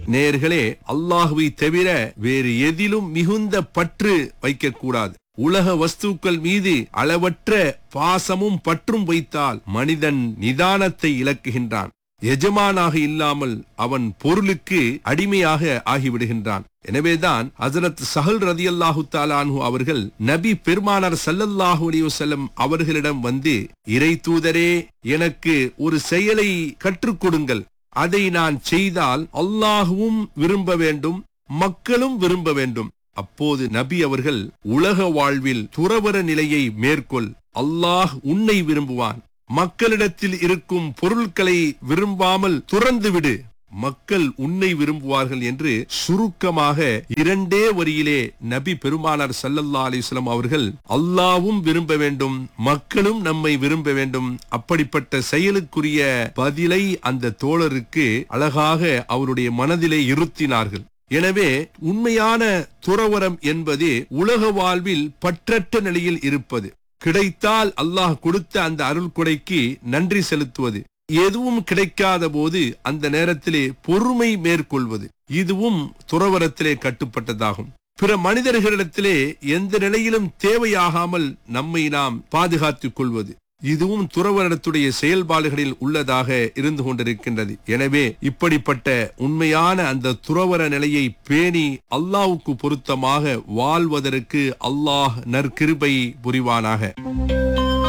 நேர்களே அல்லாஹுவை தவிர வேறு எதிலும் மிகுந்த பற்று வைக்கக்கூடாது உலக வஸ்துக்கள் மீது அளவற்ற பாசமும் பற்றும் வைத்தால் மனிதன் நிதானத்தை இழக்குகின்றான் எஜமானாக இல்லாமல் அவன் பொருளுக்கு அடிமையாக ஆகிவிடுகின்றான் எனவேதான் ஹசரத் சஹல் ரதியல்லாஹு தாலானு அவர்கள் நபி பெருமானார் சல்லல்லாஹு அலைஹி வஸல்லம் அவர்களிடம் வந்து இறை தூதரே எனக்கு ஒரு செயலை கற்றுக் கொடுங்கள் அதை நான் செய்தால் அல்லாஹுவும் விரும்ப வேண்டும் மக்களும் விரும்ப வேண்டும் அப்போது நபி அவர்கள் உலக வாழ்வில் துறவர நிலையை மேற்கொள் அல்லாஹ் உன்னை விரும்புவான் மக்களிடத்தில் இருக்கும் பொருட்களை விரும்பாமல் துறந்து விடு மக்கள் உன்னை விரும்புவார்கள் என்று சுருக்கமாக இரண்டே வரியிலே நபி பெருமானார் சல்லல்லா அலிஸ்லாம் அவர்கள் அல்லாவும் விரும்ப வேண்டும் மக்களும் நம்மை விரும்ப வேண்டும் அப்படிப்பட்ட செயலுக்குரிய பதிலை அந்த தோழருக்கு அழகாக அவருடைய மனதிலே இருத்தினார்கள் எனவே உண்மையான துறவரம் என்பது உலக வாழ்வில் பற்றற்ற நிலையில் இருப்பது கிடைத்தால் அல்லாஹ் கொடுத்த அந்த அருள் கொடைக்கு நன்றி செலுத்துவது எதுவும் கிடைக்காத போது அந்த நேரத்திலே பொறுமை மேற்கொள்வது இதுவும் துறவரத்திலே கட்டுப்பட்டதாகும் பிற மனிதர்களிடத்திலே எந்த நிலையிலும் தேவையாகாமல் நம்மை நாம் பாதுகாத்துக் கொள்வது இதுவும் துறவரத்துடைய செயல்பாடுகளில் உள்ளதாக இருந்து கொண்டிருக்கின்றது எனவே இப்படிப்பட்ட உண்மையான அந்த துறவர நிலையை பேணி அல்லாவுக்கு பொருத்தமாக வாழ்வதற்கு அல்லாஹ் நற்கிருபை புரிவானாக